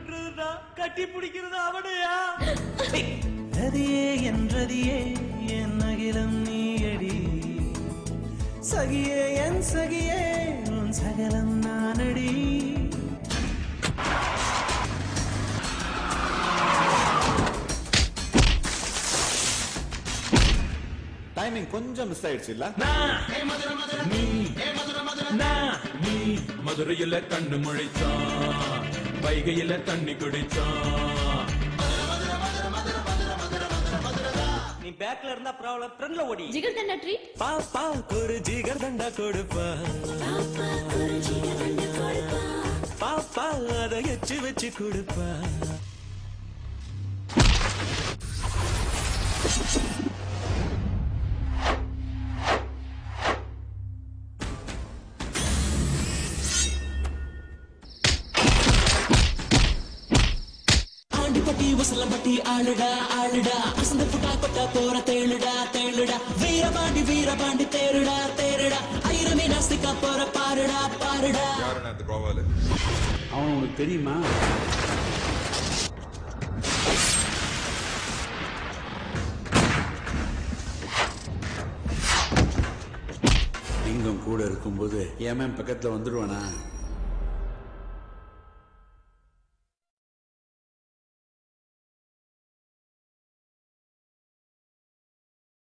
விட்டுறதுடா கட்டி பிடிக்கிறது அவனையா ரதியே என் ரதியே என் அகிலம் நீயடி சகியே என் சகியே உன் சகலம் நானடி டைமிங் கொஞ்சம் மிஸ் ஆயிடுச்சு இல்ல நீ மதுரையில கண்ணு முழிச்சான் வைகையில தண்ணி குடிச்சான் நீ பேக்ல இருந்தா ப்ராப்ளம் ஃப்ரண்ட்ல ஓடி ஜிகர் தண்டா ட்ரீட் பாப்பா ஒரு ஜிகர் தண்டா கொடுப்பா பாப்பா அதை எச்சு வச்சு கொடுப்பா ஆண்டிப்பட்டி உசலம்பட்டி ஆளுடா ஆளுடா அசந்த புட்டா கொட்டா போற தேளுடா தேளுடா வீரபாண்டி வீரபாண்டி தேருடா தேருடா ஐரமே நாஸ்திகா போற பாருடா பாருடா யாருன்னு அந்த கோவாலு அவன் உனக்கு தெரியுமா லிங்கம் கூட இருக்கும்போது ஏமன் பக்கத்துல வந்துடுவானா